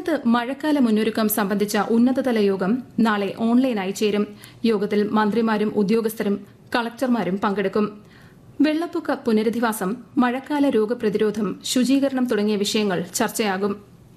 സംസ്ഥാനത്ത് മഴക്കാല മുന്നൊരുക്കം സംബന്ധിച്ച ഉന്നതതല യോഗം നാളെ ഓൺലൈനായി ചേരും യോഗത്തിൽ മന്ത്രിമാരും ഉദ്യോഗസ്ഥരും കളക്ടർമാരും പങ്കെടുക്കും വെള്ളപ്പൊക്ക പുനരധിവാസം മഴക്കാല രോഗപ്രതിരോധം ശുചീകരണം തുടങ്ങിയ വിഷയങ്ങൾ ചർച്ചയാകും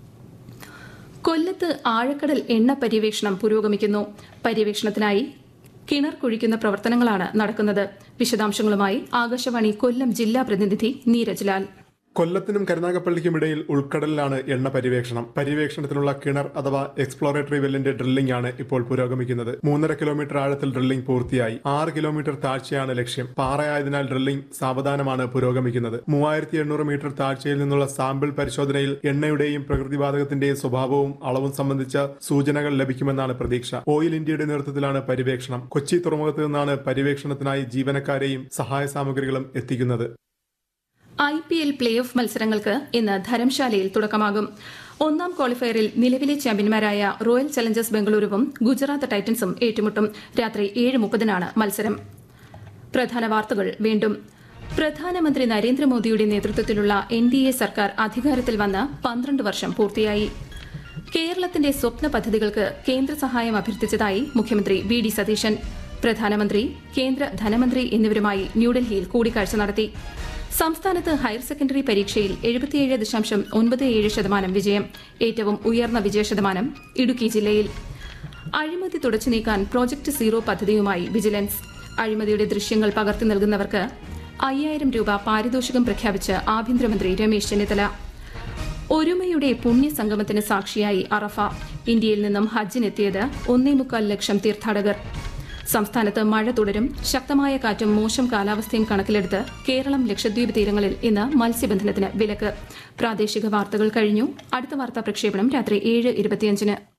കൊല്ലത്ത് ആഴക്കടൽ എണ്ണ പര്യവേഷണം പുരോഗമിക്കുന്നു പര്യവേഷണത്തിനായി കിണർ കുഴിക്കുന്ന പ്രവർത്തനങ്ങളാണ് നടക്കുന്നത് വിശദാംശങ്ങളുമായി ആകാശവാണി കൊല്ലം ജില്ലാ പ്രതിനിധി നീരജ് ലാൽ കൊല്ലത്തിനും കരുനാഗപ്പള്ളിക്കും ഇടയിൽ ഉൾക്കടലിലാണ് എണ്ണ പര്യവേക്ഷണം പര്യവേക്ഷണത്തിനുള്ള കിണർ അഥവാ എക്സ്പ്ലോറേറ്ററി വെല്ലിന്റെ ഡ്രില്ലിംഗ് ആണ് ഇപ്പോൾ പുരോഗമിക്കുന്നത് മൂന്നര കിലോമീറ്റർ ആഴത്തിൽ ഡ്രില്ലിംഗ് പൂർത്തിയായി ആറ് കിലോമീറ്റർ താഴ്ചയാണ് ലക്ഷ്യം പാറയായതിനാൽ ഡ്രില്ലിംഗ് സാവധാനമാണ് പുരോഗമിക്കുന്നത് മൂവായിരത്തി എണ്ണൂറ് മീറ്റർ താഴ്ചയിൽ നിന്നുള്ള സാമ്പിൾ പരിശോധനയിൽ എണ്ണയുടെയും പ്രകൃതിവാതകത്തിന്റെയും സ്വഭാവവും അളവും സംബന്ധിച്ച സൂചനകൾ ലഭിക്കുമെന്നാണ് പ്രതീക്ഷ ഓയിൽ ഇന്ത്യയുടെ നേതൃത്വത്തിലാണ് പര്യവേക്ഷണം കൊച്ചി തുറമുഖത്ത് നിന്നാണ് പര്യവേക്ഷണത്തിനായി ജീവനക്കാരെയും സഹായ സാമഗ്രികളും എത്തിക്കുന്നത് I P L play off മത്സരങ്ങൾക്ക് ഇന്ന് ധരംശാലയിൽ തുടക്കമാകും ഒന്നാം ക്വാളിഫയറിൽ നിലവിലെ ചാമ്പ്യന്മാരായ റോയൽ ചലഞ്ചേഴ്സ് ബംഗളൂരുവും ഗുജറാത്ത് ടൈറ്റൻസും ഏറ്റുമുട്ടും രാത്രി ഏഴ് മുപ്പതിനാണ് മത്സരം പ്രധാന വാർത്തകൾ വീണ്ടും പ്രധാനമന്ത്രി നരേന്ദ്രമോദിയുടെ നേതൃത്വത്തിലുള്ള എൻ ഡി എ സർക്കാർ അധികാരത്തിൽ വന്ന് പന്ത്രണ്ട് വർഷം പൂർത്തിയായി കേരളത്തിന്റെ സ്വപ്ന പദ്ധതികൾക്ക് കേന്ദ്ര സഹായം അഭ്യർത്ഥിച്ചതായി മുഖ്യമന്ത്രി വി ഡി സതീശൻ പ്രധാനമന്ത്രി കേന്ദ്ര ധനമന്ത്രി എന്നിവരുമായി ന്യൂഡൽഹിയിൽ കൂടിക്കാഴ്ച നടത്തി സംസ്ഥാനത്ത് ഹയർ സെക്കൻഡറി പരീക്ഷയിൽ എഴുപത്തിയേഴ് ദശാംശം ഒൻപത് ഏഴ് ശതമാനം വിജയം ഏറ്റവും ഉയർന്ന വിജയശതമാനം ഇടുക്കി ജില്ലയിൽ അഴിമതി തുടച്ചു നീക്കാൻ പ്രോജക്ട് സീറോ പദ്ധതിയുമായി വിജിലൻസ് അഴിമതിയുടെ ദൃശ്യങ്ങൾ പകർത്തി നൽകുന്നവർക്ക് അയ്യായിരം രൂപ പാരിതോഷികം പ്രഖ്യാപിച്ച് ആഭ്യന്തരമന്ത്രി രമേശ് ചെന്നിത്തല ഒരുമയുടെ പുണ്യസംഗമത്തിന് സാക്ഷിയായി അറഫ ഇന്ത്യയിൽ നിന്നും ഹജ്ജിനെത്തിയത് ഒന്നേ മുക്കാൽ ലക്ഷം തീർത്ഥാടകർ സംസ്ഥാനത്ത് മഴ തുടരും ശക്തമായ കാറ്റും മോശം കാലാവസ്ഥയും കണക്കിലെടുത്ത് കേരളം ലക്ഷദ്വീപ് തീരങ്ങളിൽ ഇന്ന് മത്സ്യബന്ധനത്തിന് വിലക്ക് പ്രാദേശിക വാർത്തകൾ കഴിഞ്ഞു അടുത്ത വാർത്താ പ്രക്ഷേപണം രാത്രി ഏഴ് ഇരുപത്തിയഞ്ചിന്